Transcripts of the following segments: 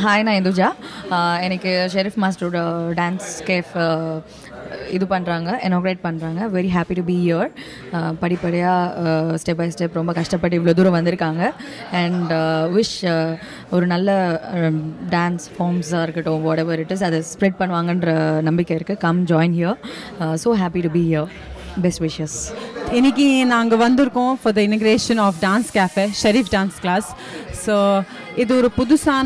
Hi நான் இந்துஜா ஆஹ் எனக்கு Sharif மாஸ்டரோட dance cafe இது பண்ணுறாங்க இனாக்ரேட் பண்ணுறாங்க very happy to be here படிப்படியாக ஸ்டெப் பை ஸ்டெப் ரொம்ப கஷ்டப்பட்டு இவ்வளோ தூரம் வந்திருக்காங்க அண்ட் விஷ் ஒரு நல்ல டான்ஸ் ஃபார்ம்ஸாக இருக்கட்டும் வாட் எவர் இட் இஸ் அதை ஸ்ப்ரெட் பண்ணுவாங்கன்ற நம்பிக்கை இருக்குது come join here so happy to be here best wishes இன்னைக்கு நாங்கள் வந்திருக்கோம் for the inauguration of dance cafe Sherif dance class so இது ஒரு புதுசான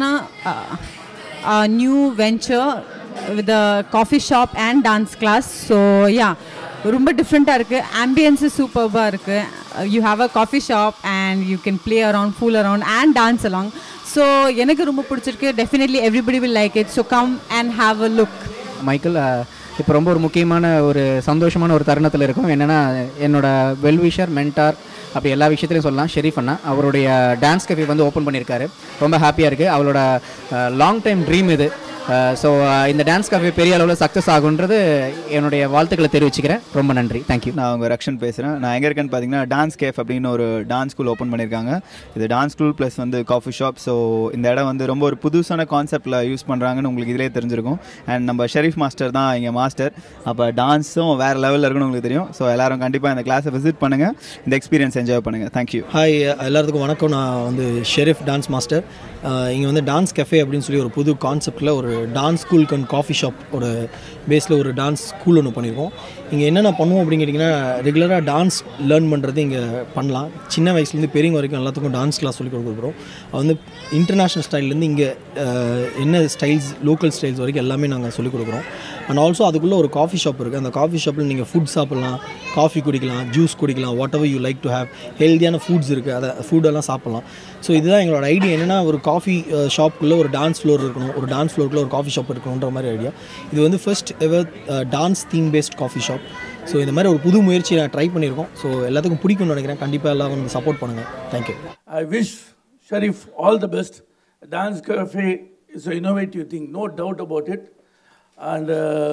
new venture with coffee shop and dance class so yeah ரொம்ப டிஃப்ரெண்ட்டாக இருக்குது ஆம்பியன்ஸு சூப்பர்பாக இருக்குது you have a coffee shop and you can play around fool around and dance along so எனக்கு ரொம்ப பிடிச்சிருக்கு definitely everybody will like it so come and have a look Michael இப்போ ரொம்ப ஒரு முக்கியமான ஒரு சந்தோஷமான ஒரு தருணத்தில் இருக்கும் என்னென்னா என்னோட வெல்விஷர் மென்டார் அப்படி எல்லா விஷயத்துலையும் சொல்லலாம் ஷெரீஃப் அண்ணா அவருடைய டான்ஸ் கஃபே வந்து ஓப்பன் பண்ணியிருக்காரு ரொம்ப ஹாப்பியாக இருக்குது அவளோட லாங் டைம் ட்ரீம் இது ஸோ இந்த டான்ஸ் கஃபே பெரிய அளவில் சக்ஸஸ் ஆகுன்றது என்னுடைய வாழ்த்துக்களை தெரிவிச்சுக்கிறேன் ரொம்ப நன்றி தேங்க்யூ நான் உங்கள் ரக்ஷன் பேசுகிறேன் நான் எங்கே இருக்கேன்னு பார்த்தீங்கன்னா டான்ஸ் கேஃப் அப்படின்னு ஒரு டான்ஸ் ஸ்கூல் ஓப்பன் பண்ணியிருக்காங்க இது டான்ஸ் ஸ்கூல் ப்ளஸ் வந்து காஃபி ஷாப் ஸோ இந்த இடம் வந்து ரொம்ப ஒரு புதுசான கான்செப்டில் யூஸ் பண்ணுறாங்கன்னு உங்களுக்கு இதிலே தெரிஞ்சிருக்கும் அண்ட் நம்ம ஷெரீஃப் மாஸ்டர் தான் இங்கே மாஸ்டர் அப்போ டான்ஸும் வேறு லெவலில் இருக்குன்னு உங்களுக்கு தெரியும் ஸோ எல்லாரும் கண்டிப்பாக இந்த கிளாஸை விசிட் பண்ணுங்கள் இந்த எக்ஸ்பீரியன்ஸ் என்ஜாய் பண்ணுங்கள் தேங்க்யூ ஹாய் எல்லாத்துக்கும் வணக்கம் நான் வந்து ஷெரீஃப் டான்ஸ் மாஸ்டர் இங்கே வந்து டான்ஸ் கஃபே அப்படின்னு சொல்லி ஒரு புது கான்செப்டில் ஒரு dance school and coffee shop ஒரு பேஸில் ஒரு டான்ஸ் ஸ்கூல் ஒன்று பண்ணியிருக்கோம் இங்கே என்னென்ன பண்ணுவோம் அப்படின்னு கேட்டிங்கன்னா ரெகுலராக டான்ஸ் லேர்ன் பண்ணுறது இங்கே பண்ணலாம் சின்ன வயசுலேருந்து பெரியவங்க வரைக்கும் எல்லாத்துக்கும் டான்ஸ் கிளாஸ் சொல்லி கொடுக்குறோம் அது வந்து இன்டர்நேஷ்னல் ஸ்டைல்லேருந்து இங்கே என்ன ஸ்டைல்ஸ் லோக்கல் ஸ்டைல்ஸ் வரைக்கும் எல்லாமே நாங்கள் சொல்லிக் கொடுக்குறோம் அண்ட் ஆல்சோ அதுக்குள்ளே ஒரு காஃபி ஷாப் இருக்குது அந்த காஃபி ஷாப்பில் நீங்கள் ஃபுட் சாப்பிட்லாம் காஃபி குடிக்கலாம் ஜூஸ் குடிக்கலாம் whatever you like to have ஹெல்த்தியான ஃபுட்ஸ் இருக்குது அதை ஃபுட்டெல்லாம் சாப்பிட்லாம் ஸோ இதுதான் எங்களோட ஐடியா என்னென்னா ஒரு காஃபி ஷாப்புக்குள்ளே ஒரு டான்ஸ் ஃப்ளோர் இருக்கணும் ஒரு டான்ஸ் ஃப்ளோருக்குள்ளே ஒரு காஃபி ஷாப் இருக்கணுன்ற மாதிரி ஐடியா இது வந்து first ever dance theme based coffee shop so இந்த மாதிரி ஒரு புது முயற்சி நான் ட்ரை பண்ணியிருக்கோம் ஸோ எல்லாத்துக்கும் பிடிக்கும்னு நினைக்கிறேன் கண்டிப்பாக எல்லாம் வந்து சப்போர்ட் பண்ணுங்கள் thank you I wish Sharif all the best. Dance Cafe is an innovative thing, no doubt about it. And uh,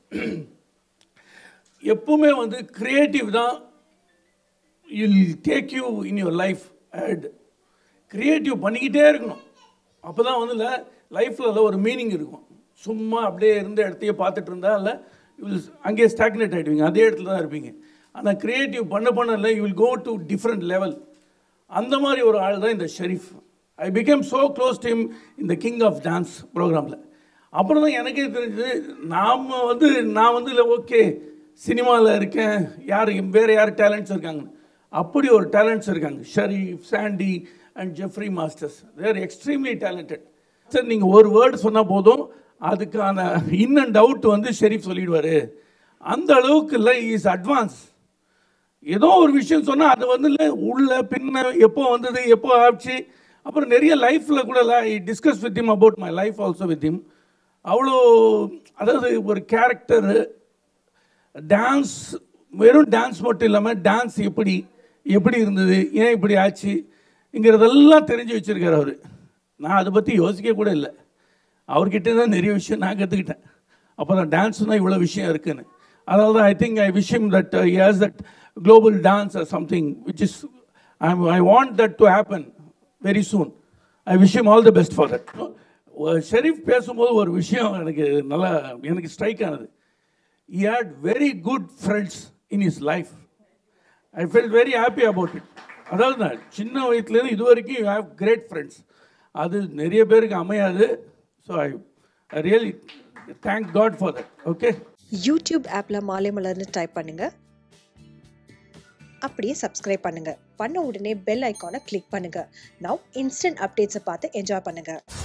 எப்பவுமே வந்து கிரியேட்டிவ் தான் யில் take you in your life head creative பண்ணிக்கிட்டே இருக்கணும் அப்போ தான் வந்து இல்லை லைஃப்பில் ஒரு மீனிங் இருக்கும் சும்மா அப்படியே இருந்த இடத்தையே பார்த்துட்டு இருந்தா இல்லை வில் அங்கேயே ஸ்டாக்னேட் ஆகிடுவீங்க அதே இடத்துல தான் இருப்பீங்க ஆனால் கிரியேட்டிவ் பண்ண பண்ண இல்லை you will go to different level அந்த மாதிரி ஒரு ஆள் தான் இந்த Sharif I became so close to இந்த கிங் ஆஃப் டான்ஸ் ப்ரோக்ராமில் அப்புறம் தான் எனக்கே தெரிஞ்சது நாம் வந்து நான் வந்து இல்லை ஓகே சினிமாவில் இருக்கேன் யார் வேறு யார் டேலண்ட்ஸ் இருக்காங்க அப்படி ஒரு டேலண்ட்ஸ் இருக்காங்க Sharif Sandy and Jeffrey masters they're extremely talented sir நீங்கள் ஒரு வேர்டு சொன்னால் போதும் அதுக்கான இன் அண்ட் அவுட் வந்து ஷெரீஃப் சொல்லிடுவார் அந்த அளவுக்கு இல்லை இஸ் அட்வான்ஸ் ஏதோ ஒரு விஷயம் சொன்னால் அது வந்து இல்லை உள்ள பின்ன எப்போ வந்தது எப்போ ஆச்சு அப்புறம் நிறைய லைஃப்பில் கூட I discuss with him about my life also with him அவ்வளோ அதாவது ஒரு கேரக்டரு டான்ஸ் வெறும் டான்ஸ் மட்டும் இல்லாமல் டான்ஸ் எப்படி எப்படி இருந்தது ஏன் இப்படி ஆச்சுங்கிறதெல்லாம் தெரிஞ்சு வச்சுருக்காரு அவர் நான் அதை பற்றி யோசிக்க கூட இல்லை அவர்கிட்ட தான் நிறைய விஷயம் நான் கற்றுக்கிட்டேன் அப்போ தான் டான்ஸ்னால் இவ்வளோ விஷயம் இருக்குன்னு அதனால தான் ஐ திங்க் ஐ விஷயம் that has that global dance or something which is I I want that to happen very soon I விஷயம் all the best for that Sharif பேசும்போது ஒரு விஷயம் எனக்கு நல்லா எனக்கு ஸ்ட்ரைக் ஆனது he had very good friends in his life. I felt very happy about it. அதாவது நான் சின்ன வயசுலேருந்து இது வரைக்கும் யூ ஹேவ் கிரேட் ஃப்ரெண்ட்ஸ் அது நிறைய பேருக்கு அமையாது so I I really thank God for that okay YouTube ஆப்பில் மாலை மலர்னு டைப் பண்ணுங்க அப்படியே சப்ஸ்கிரைப் பண்ணுங்க பண்ண உடனே பெல் ஐக்கானை கிளிக் பண்ணுங்க நவ் இன்ஸ்டன்ட் அப்டேட்ஸை பார்த்து என்ஜாய் பண்ணுங்க